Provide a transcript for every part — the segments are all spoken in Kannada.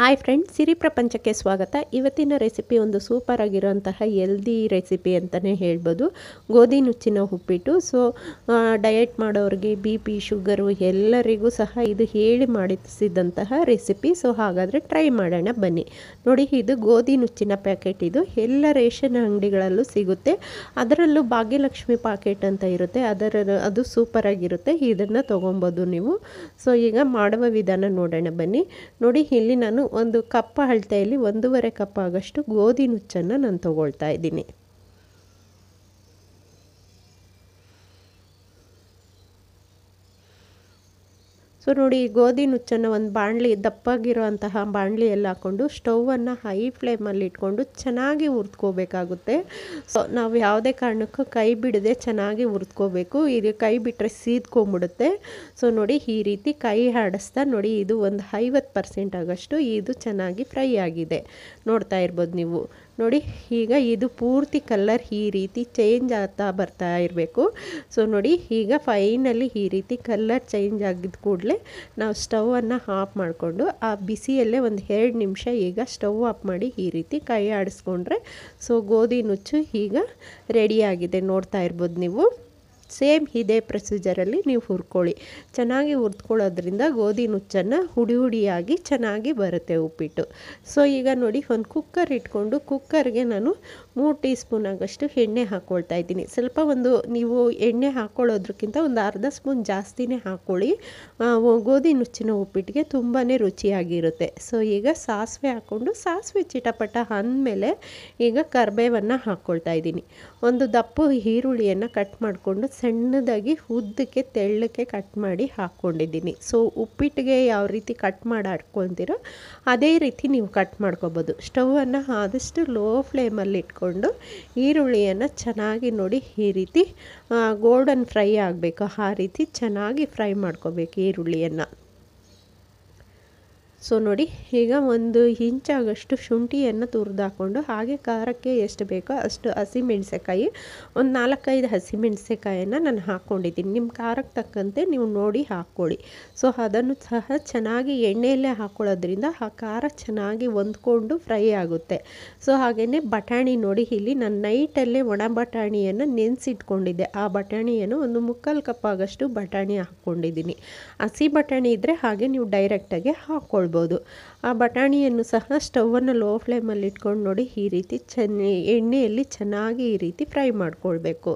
ಹಾಯ್ ಫ್ರೆಂಡ್ಸ್ ಸಿರಿ ಪ್ರಪಂಚಕ್ಕೆ ಸ್ವಾಗತ ಇವತ್ತಿನ ರೆಸಿಪಿ ಒಂದು ಸೂಪರ್ ಆಗಿರೋಂತಹ ಎಲ್ದಿ ರೆಸಿಪಿ ಅಂತಲೇ ಹೇಳ್ಬೋದು ಗೋಧಿ ನುಚ್ಚಿನ ಉಪ್ಪಿಟ್ಟು ಸೊ ಡಯಟ್ ಮಾಡೋರಿಗೆ ಬಿ ಪಿ ಶುಗರು ಎಲ್ಲರಿಗೂ ಸಹ ಇದು ಹೇಳಿ ಮಾಡಿಸಿದಂತಹ ರೆಸಿಪಿ ಸೊ ಹಾಗಾದರೆ ಟ್ರೈ ಮಾಡೋಣ ಬನ್ನಿ ನೋಡಿ ಇದು ಗೋಧಿ ನುಚ್ಚಿನ ಪ್ಯಾಕೆಟ್ ಇದು ಎಲ್ಲ ರೇಷನ್ ಅಂಗಡಿಗಳಲ್ಲೂ ಸಿಗುತ್ತೆ ಅದರಲ್ಲೂ ಭಾಗ್ಯಲಕ್ಷ್ಮಿ ಪಾಕೆಟ್ ಅಂತ ಇರುತ್ತೆ ಅದರ ಅದು ಸೂಪರಾಗಿರುತ್ತೆ ಇದನ್ನು ತೊಗೊಬೋದು ನೀವು ಸೊ ಈಗ ಮಾಡುವ ವಿಧಾನ ನೋಡೋಣ ಬನ್ನಿ ನೋಡಿ ಇಲ್ಲಿ ನಾನು ಒಂದು ಕಪ್ಪ ಅಳತೆಯಲ್ಲಿ ಒಂದೂವರೆ ಕಪ್ ಆಗಷ್ಟು ಗೋಧಿ ನುಚ್ಚನ್ನು ನಾನು ತಗೊಳ್ತಾ ಇದ್ದೀನಿ ಸೊ ನೋಡಿ ಗೋಧಿ ನುಚ್ಚನ್ನು ಒಂದು ಬಾಣಲಿ ದಪ್ಪಾಗಿರೋ ಅಂತಹ ಬಾಣಲಿಯಲ್ಲಿ ಹಾಕ್ಕೊಂಡು ಸ್ಟೌವನ್ನು ಹೈ ಫ್ಲೇಮಲ್ಲಿ ಇಟ್ಕೊಂಡು ಚೆನ್ನಾಗಿ ಹುರ್ದ್ಕೋಬೇಕಾಗುತ್ತೆ ಸೊ ನಾವು ಯಾವುದೇ ಕಾರಣಕ್ಕೂ ಕೈ ಬಿಡದೆ ಚೆನ್ನಾಗಿ ಹುರ್ದ್ಕೋಬೇಕು ಇದು ಕೈ ಬಿಟ್ಟರೆ ಸೀದ್ಕೊಂಬಿಡುತ್ತೆ ಸೊ ನೋಡಿ ಈ ರೀತಿ ಕೈ ಆಡಿಸ್ತಾ ನೋಡಿ ಇದು ಒಂದು ಐವತ್ತು ಪರ್ಸೆಂಟ್ ಆಗಷ್ಟು ಇದು ಚೆನ್ನಾಗಿ ಫ್ರೈ ಆಗಿದೆ ನೋಡ್ತಾ ಇರ್ಬೋದು ನೀವು ನೋಡಿ ಈಗ ಇದು ಪೂರ್ತಿ ಕಲರ್ ಈ ರೀತಿ ಚೇಂಜ್ ಆಗ್ತಾ ಬರ್ತಾ ಇರಬೇಕು ಸೊ ನೋಡಿ ಈಗ ಫೈನಲಿ ಈ ರೀತಿ ಕಲರ್ ಚೇಂಜ್ ಆಗಿದ ಕೂಡಲೇ ನಾವು ಸ್ಟವನ್ನು ಆಫ್ ಮಾಡಿಕೊಂಡು ಆ ಬಿಸಿಯಲ್ಲೇ ಒಂದು ಎರಡು ನಿಮಿಷ ಈಗ ಸ್ಟವ್ ಆಫ್ ಮಾಡಿ ಈ ರೀತಿ ಕೈ ಆಡಿಸ್ಕೊಂಡ್ರೆ ಸೊ ಗೋಧಿ ನುಚ್ಚು ಈಗ ರೆಡಿಯಾಗಿದೆ ನೋಡ್ತಾ ಇರ್ಬೋದು ನೀವು ಸೇಮ್ ಇದೇ ಪ್ರೊಸೀಜರಲ್ಲಿ ನೀವು ಹುರ್ಕೊಳ್ಳಿ ಚೆನ್ನಾಗಿ ಹುರ್ಕೊಳ್ಳೋದ್ರಿಂದ ಗೋಧಿ ನುಚ್ಚನ್ನು ಹುಡಿ ಹುಡಿಯಾಗಿ ಚೆನ್ನಾಗಿ ಬರುತ್ತೆ ಉಪ್ಪಿಟ್ಟು ಸೊ ಈಗ ನೋಡಿ ಒಂದು ಕುಕ್ಕರ್ ಇಟ್ಕೊಂಡು ಕುಕ್ಕರ್ಗೆ ನಾನು ಮೂರು ಟೀ ಸ್ಪೂನ್ ಆಗಷ್ಟು ಎಣ್ಣೆ ಹಾಕ್ಕೊಳ್ತಾ ಇದ್ದೀನಿ ಸ್ವಲ್ಪ ಒಂದು ನೀವು ಎಣ್ಣೆ ಹಾಕ್ಕೊಳ್ಳೋದ್ರಕ್ಕಿಂತ ಒಂದು ಅರ್ಧ ಸ್ಪೂನ್ ಜಾಸ್ತಿನೇ ಹಾಕ್ಕೊಳ್ಳಿ ಗೋಧಿ ನುಚ್ಚಿನ ಉಪ್ಪಿಟ್ಟಿಗೆ ತುಂಬಾ ರುಚಿಯಾಗಿರುತ್ತೆ ಸೊ ಈಗ ಸಾಸಿವೆ ಹಾಕ್ಕೊಂಡು ಸಾಸಿವೆ ಚಿಟಪಟ ಅಂದಮೇಲೆ ಈಗ ಕರ್ಬೇವನ್ನು ಹಾಕ್ಕೊಳ್ತಾ ಇದ್ದೀನಿ ಒಂದು ದಪ್ಪು ಈರುಳ್ಳಿಯನ್ನು ಕಟ್ ಮಾಡಿಕೊಂಡು ಸಣ್ಣದಾಗಿ ಉದ್ದಕ್ಕೆ ತೆಳ್ಳಕ್ಕೆ ಕಟ್ ಮಾಡಿ ಹಾಕ್ಕೊಂಡಿದ್ದೀನಿ ಸೊ ಉಪ್ಪಿಟ್ಟಿಗೆ ಯಾವ ರೀತಿ ಕಟ್ ಮಾಡಿ ಹಾಕ್ಕೊಳ್ತೀರೋ ಅದೇ ರೀತಿ ನೀವು ಕಟ್ ಮಾಡ್ಕೊಬೋದು ಸ್ಟವನ್ನು ಆದಷ್ಟು ಲೋ ಫ್ಲೇಮಲ್ಲಿ ಇಟ್ಕೊಂಡು ಈರುಳ್ಳಿಯನ್ನು ಚೆನ್ನಾಗಿ ನೋಡಿ ಈ ರೀತಿ ಗೋಲ್ಡನ್ ಫ್ರೈ ಆಗಬೇಕು ಆ ರೀತಿ ಚೆನ್ನಾಗಿ ಫ್ರೈ ಮಾಡ್ಕೋಬೇಕು ಈರುಳ್ಳಿಯನ್ನು ಸೊ ನೋಡಿ ಈಗ ಒಂದು ಇಂಚಾಗಷ್ಟು ಶುಂಠಿಯನ್ನು ತುರಿದಾಕೊಂಡು ಹಾಗೆ ಖಾರಕ್ಕೆ ಎಷ್ಟು ಬೇಕೋ ಅಷ್ಟು ಹಸಿಮೆಣಸೆಕಾಯಿ ಒಂದು ನಾಲ್ಕೈದು ಹಸಿಮೆಣಸೆಕಾಯನ್ನು ನಾನು ಹಾಕ್ಕೊಂಡಿದ್ದೀನಿ ನಿಮ್ಮ ಖಾರಕ್ಕೆ ತಕ್ಕಂತೆ ನೀವು ನೋಡಿ ಹಾಕ್ಕೊಳ್ಳಿ ಸೊ ಅದನ್ನು ಸಹ ಚೆನ್ನಾಗಿ ಎಣ್ಣೆಯಲ್ಲೇ ಹಾಕ್ಕೊಳ್ಳೋದ್ರಿಂದ ಆ ಖಾರ ಚೆನ್ನಾಗಿ ಹೊಂದ್ಕೊಂಡು ಫ್ರೈ ಆಗುತ್ತೆ ಸೊ ಹಾಗೆಯೇ ಬಟಾಣಿ ನೋಡಿ ಇಲ್ಲಿ ನಾನು ನೈಟಲ್ಲೇ ಒಣ ಬಟಾಣಿಯನ್ನು ನೆನೆಸಿಟ್ಕೊಂಡಿದ್ದೆ ಆ ಬಟಾಣಿಯನ್ನು ಒಂದು ಮುಕ್ಕಾಲು ಕಪ್ ಆಗಷ್ಟು ಬಟಾಣಿ ಹಾಕ್ಕೊಂಡಿದ್ದೀನಿ ಹಸಿ ಬಟಾಣಿ ಇದ್ದರೆ ಹಾಗೆ ನೀವು ಡೈರೆಕ್ಟಾಗಿ ಹಾಕ್ಕೊಳ್ಬೋದು ಆ ಬಟಾಣಿಯನ್ನು ಸಹ ಸ್ಟವನ್ನು ಲೋ ಫ್ಲೇಮಲ್ಲಿ ಇಟ್ಕೊಂಡು ನೋಡಿ ಈ ರೀತಿ ಚೆನ್ನ ಎಣ್ಣೆಯಲ್ಲಿ ಚೆನ್ನಾಗಿ ಈ ರೀತಿ ಫ್ರೈ ಮಾಡ್ಕೊಳ್ಬೇಕು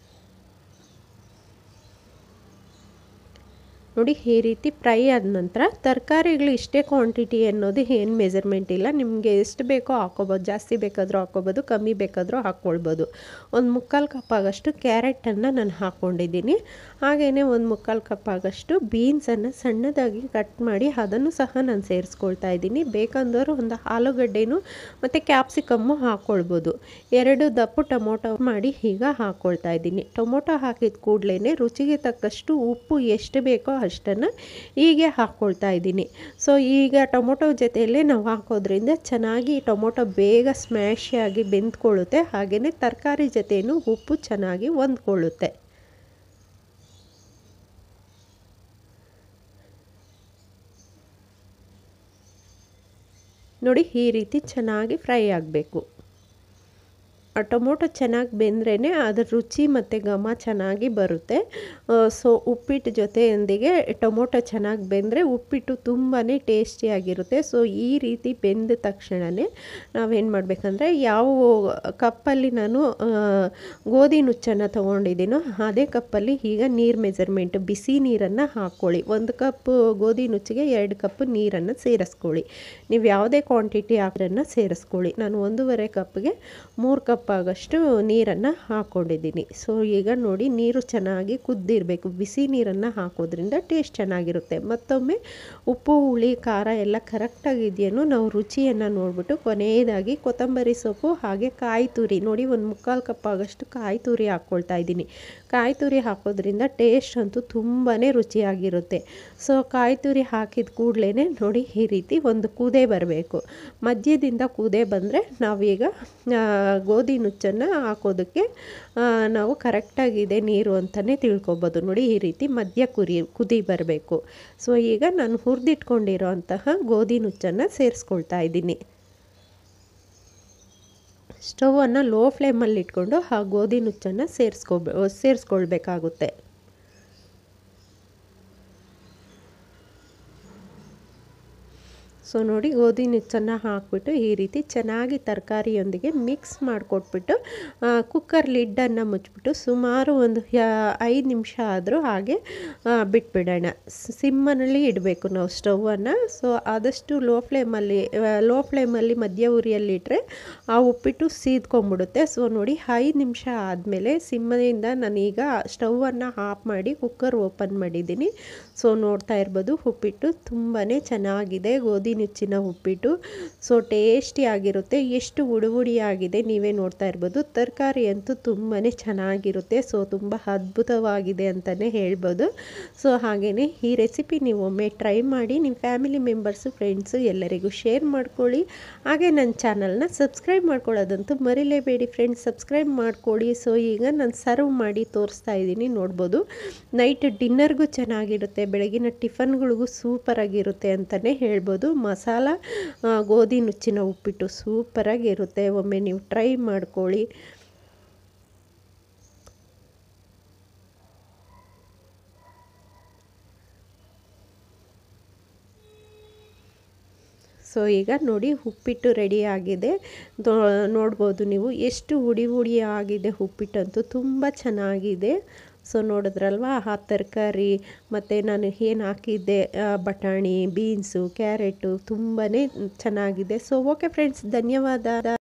ನೋಡಿ ಈ ರೀತಿ ಫ್ರೈ ಆದ ನಂತರ ತರಕಾರಿಗಳು ಇಷ್ಟೇ ಕ್ವಾಂಟಿಟಿ ಅನ್ನೋದು ಏನು ಮೆಜರ್ಮೆಂಟ್ ಇಲ್ಲ ನಿಮಗೆ ಎಷ್ಟು ಬೇಕೋ ಹಾಕ್ಕೋಬೋದು ಜಾಸ್ತಿ ಬೇಕಾದರೂ ಹಾಕ್ಕೋಬೋದು ಕಮ್ಮಿ ಬೇಕಾದರೂ ಹಾಕ್ಕೊಳ್ಬೋದು ಒಂದು ಮುಕ್ಕಾಲು ಕಪ್ ಆಗಷ್ಟು ಕ್ಯಾರೆಟನ್ನು ನಾನು ಹಾಕ್ಕೊಂಡಿದ್ದೀನಿ ಹಾಗೆಯೇ ಒಂದು ಮುಕ್ಕಾಲು ಕಪ್ ಆಗಷ್ಟು ಬೀನ್ಸನ್ನು ಸಣ್ಣದಾಗಿ ಕಟ್ ಮಾಡಿ ಅದನ್ನು ಸಹ ನಾನು ಸೇರಿಸ್ಕೊಳ್ತಾ ಇದ್ದೀನಿ ಬೇಕಂದವರು ಒಂದು ಆಲೂಗಡ್ಡೆನೂ ಮತ್ತು ಕ್ಯಾಪ್ಸಿಕಮ್ಮು ಹಾಕ್ಕೊಳ್ಬೋದು ಎರಡು ದಪ್ಪು ಟೊಮೊಟೊ ಮಾಡಿ ಈಗ ಹಾಕ್ಕೊಳ್ತಾ ಇದ್ದೀನಿ ಟೊಮೊಟೊ ಹಾಕಿದ ಕೂಡಲೇ ರುಚಿಗೆ ತಕ್ಕಷ್ಟು ಉಪ್ಪು ಎಷ್ಟು ಬೇಕೋ ಅಷ್ಟನ್ನು ಹೀಗೆ ಹಾಕ್ಕೊಳ್ತಾ ಇದ್ದೀನಿ ಸೊ ಈಗ ಟೊಮೊಟೊ ಜೊತೆಯಲ್ಲೇ ನಾವು ಹಾಕೋದ್ರಿಂದ ಚೆನ್ನಾಗಿ ಟೊಮೊಟೊ ಬೇಗ ಸ್ಮ್ಯಾಶ್ ಆಗಿ ಬೆಂದ್ಕೊಳ್ಳುತ್ತೆ ಹಾಗೆಯೇ ತರಕಾರಿ ಜೊತೆಯೂ ಉಪ್ಪು ಚೆನ್ನಾಗಿ ಹೊಂದ್ಕೊಳ್ಳುತ್ತೆ ನೋಡಿ ಈ ರೀತಿ ಚೆನ್ನಾಗಿ ಫ್ರೈ ಆಗಬೇಕು ಆ ಟೊಮೊಟೊ ಚೆನ್ನಾಗಿ ಬೆಂದ್ರೇ ಅದರ ರುಚಿ ಮತ್ತು ಘಮ ಚೆನ್ನಾಗಿ ಬರುತ್ತೆ ಸೊ ಉಪ್ಪಿಟ್ಟು ಜೊತೆಯೊಂದಿಗೆ ಟೊಮೊಟೊ ಚೆನ್ನಾಗಿ ಬೆಂದರೆ ಉಪ್ಪಿಟ್ಟು ತುಂಬಾ ಟೇಸ್ಟಿಯಾಗಿರುತ್ತೆ ಸೊ ಈ ರೀತಿ ಬೆಂದ ತಕ್ಷಣವೇ ನಾವೇನು ಮಾಡಬೇಕಂದ್ರೆ ಯಾವ ಕಪ್ಪಲ್ಲಿ ನಾನು ಗೋಧಿ ನುಚ್ಚನ್ನು ತೊಗೊಂಡಿದ್ದೀನೋ ಅದೇ ಕಪ್ಪಲ್ಲಿ ಈಗ ನೀರು ಮೆಜರ್ಮೆಂಟ್ ಬಿಸಿ ನೀರನ್ನು ಹಾಕ್ಕೊಳ್ಳಿ ಒಂದು ಕಪ್ ಗೋಧಿ ನುಚ್ಚಿಗೆ ಎರಡು ಕಪ್ ನೀರನ್ನು ಸೇರಿಸ್ಕೊಳ್ಳಿ ನೀವು ಯಾವುದೇ ಕ್ವಾಂಟಿಟಿ ಹಾಕನ್ನು ಸೇರಿಸ್ಕೊಳ್ಳಿ ನಾನು ಒಂದೂವರೆ ಕಪ್ಗೆ ಮೂರು ಕಪ್ ಆಗಷ್ಟು ನೀರನ್ನು ಹಾಕ್ಕೊಂಡಿದ್ದೀನಿ ಸೊ ಈಗ ನೋಡಿ ನೀರು ಚೆನ್ನಾಗಿ ಕುದ್ದಿರಬೇಕು ಬಿಸಿ ನೀರನ್ನು ಹಾಕೋದ್ರಿಂದ ಟೇಸ್ಟ್ ಚೆನ್ನಾಗಿರುತ್ತೆ ಮತ್ತೊಮ್ಮೆ ಉಪ್ಪು ಹುಳಿ ಖಾರ ಎಲ್ಲ ಕರೆಕ್ಟಾಗಿದೆಯೇನೋ ನಾವು ರುಚಿಯನ್ನು ನೋಡಿಬಿಟ್ಟು ಕೊನೆಯದಾಗಿ ಕೊತ್ತಂಬರಿ ಸೊಪ್ಪು ಹಾಗೆ ಕಾಯಿ ತುರಿ ನೋಡಿ ಒಂದು ಮುಕ್ಕಾಲು ಕಪ್ ಆಗಷ್ಟು ಕಾಯಿ ತುರಿ ಹಾಕ್ಕೊಳ್ತಾ ಇದ್ದೀನಿ ಕಾಯಿ ತುರಿ ಹಾಕೋದ್ರಿಂದ ಟೇಸ್ಟ್ ಅಂತೂ ತುಂಬಾ ರುಚಿಯಾಗಿರುತ್ತೆ ಸೊ ಕಾಯಿ ತುರಿ ಹಾಕಿದ ಕೂಡಲೇ ನೋಡಿ ಈ ರೀತಿ ಒಂದು ಕೂದೆ ಬರಬೇಕು ಮಧ್ಯದಿಂದ ಕೂದೆ ಬಂದರೆ ನಾವೀಗ ಗೋಧಿ ಗೋಧಿ ನುಚ್ಚನ್ನು ಹಾಕೋದಕ್ಕೆ ನಾವು ಕರೆಕ್ಟಾಗಿದೆ ನೀರು ಅಂತಲೇ ತಿಳ್ಕೊಬೋದು ನೋಡಿ ಈ ರೀತಿ ಮಧ್ಯ ಕುರಿ ಕುದಿ ಬರಬೇಕು ಸೊ ಈಗ ನಾನು ಹುರಿದಿಟ್ಕೊಂಡಿರೋ ಅಂತಹ ಗೋಧಿ ನುಚ್ಚನ್ನು ಸೇರಿಸ್ಕೊಳ್ತಾ ಇದ್ದೀನಿ ಸ್ಟವನ್ನು ಲೋ ಫ್ಲೇಮಲ್ಲಿ ಇಟ್ಕೊಂಡು ಆ ಗೋಧಿ ನುಚ್ಚನ್ನು ಸೇರಿಸ್ಕೊ ಸೇರಿಸ್ಕೊಳ್ಬೇಕಾಗುತ್ತೆ ಸೊ ನೋಡಿ ಗೋಧಿ ನುಚ್ಚನ್ನು ಹಾಕ್ಬಿಟ್ಟು ಈ ರೀತಿ ಚೆನ್ನಾಗಿ ತರಕಾರಿಯೊಂದಿಗೆ ಮಿಕ್ಸ್ ಮಾಡಿಕೊಟ್ಬಿಟ್ಟು ಕುಕ್ಕರ್ ಲಿಡ್ಡನ್ನು ಮುಚ್ಚಿಬಿಟ್ಟು ಸುಮಾರು ಒಂದು ಐದು ನಿಮಿಷ ಆದರೂ ಹಾಗೆ ಬಿಟ್ಬಿಡೋಣ ಸಿಮ್ಮನಲ್ಲಿ ಇಡಬೇಕು ನಾವು ಸ್ಟವನ್ನು ಸೊ ಆದಷ್ಟು ಲೋ ಫ್ಲೇಮಲ್ಲಿ ಲೋ ಫ್ಲೇಮಲ್ಲಿ ಮಧ್ಯ ಉರಿಯಲ್ಲಿ ಇಟ್ಟರೆ ಆ ಉಪ್ಪಿಟ್ಟು ಸೀದ್ಕೊಂಬಿಡುತ್ತೆ ಸೊ ನೋಡಿ ಐದು ನಿಮಿಷ ಆದಮೇಲೆ ಸಿಮ್ಮದಿಂದ ನಾನೀಗ ಸ್ಟವನ್ನು ಆಫ್ ಮಾಡಿ ಕುಕ್ಕರ್ ಓಪನ್ ಮಾಡಿದ್ದೀನಿ ಸೊ ನೋಡ್ತಾ ಇರ್ಬೋದು ಉಪ್ಪಿಟ್ಟು ತುಂಬಾ ಚೆನ್ನಾಗಿದೆ ಗೋಧಿ ನುಚ್ಚಿನ ಉಪ್ಪಿಟ್ಟು ಸೊ ಟೇಸ್ಟಿಯಾಗಿರುತ್ತೆ ಎಷ್ಟು ಉಡಿ ಉಡಿಯಾಗಿದೆ ನೀವೇ ನೋಡ್ತಾ ಇರ್ಬೋದು ತರಕಾರಿ ಅಂತೂ ತುಂಬಾ ಚೆನ್ನಾಗಿರುತ್ತೆ ಸೊ ತುಂಬ ಅದ್ಭುತವಾಗಿದೆ ಅಂತಲೇ ಹೇಳ್ಬೋದು ಸೊ ಹಾಗೆಯೇ ಈ ರೆಸಿಪಿ ನೀವು ಒಮ್ಮೆ ಟ್ರೈ ಮಾಡಿ ನಿಮ್ಮ ಫ್ಯಾಮಿಲಿ ಮೆಂಬರ್ಸು ಫ್ರೆಂಡ್ಸು ಎಲ್ಲರಿಗೂ ಶೇರ್ ಮಾಡ್ಕೊಳ್ಳಿ ಹಾಗೆ ನನ್ನ ಚಾನಲ್ನ ಸಬ್ಸ್ಕ್ರೈಬ್ ಮಾಡ್ಕೊಳ್ಳೋದಂತೂ ಮರಿಲೇಬೇಡಿ ಫ್ರೆಂಡ್ಸ್ ಸಬ್ಸ್ಕ್ರೈಬ್ ಮಾಡ್ಕೊಳ್ಳಿ ಸೊ ಈಗ ನಾನು ಸರ್ವ್ ಮಾಡಿ ತೋರಿಸ್ತಾ ಇದ್ದೀನಿ ನೋಡ್ಬೋದು ನೈಟ್ ಡಿನ್ನರ್ಗೂ ಚೆನ್ನಾಗಿರುತ್ತೆ ಬೆಳಗಿನ ಟಿಫನ್ಗಳಿಗೂ ಸೂಪರಾಗಿರುತ್ತೆ ಅಂತಲೇ ಹೇಳ್ಬೋದು ಮಸಾಲ ಗೋಧಿ ನುಚ್ಚಿನ ಉಪ್ಪಿಟ್ಟು ಸೂಪರಾಗಿರುತ್ತೆ ಒಮ್ಮೆ ನೀವು ಟ್ರೈ ಮಾಡ್ಕೊಳ್ಳಿ ಸೊ ಈಗ ನೋಡಿ ಉಪ್ಪಿಟ್ಟು ರೆಡಿ ಆಗಿದೆ ನೋಡ್ಬೋದು ನೀವು ಎಷ್ಟು ಹುಡಿ ಹುಡಿ ಆಗಿದೆ ಉಪ್ಪಿಟ್ಟಂತೂ ತುಂಬ ಚೆನ್ನಾಗಿದೆ ಸೊ ನೋಡಿದ್ರಲ್ವ ಆ ತರಕಾರಿ ಮತ್ತು ನಾನು ಏನು ಹಾಕಿದ್ದೆ ಬಟಾಣಿ ಬೀನ್ಸು ಕ್ಯಾರೆಟು ತುಂಬಾ ಚೆನ್ನಾಗಿದೆ ಸೊ ಓಕೆ ಫ್ರೆಂಡ್ಸ್ ಧನ್ಯವಾದ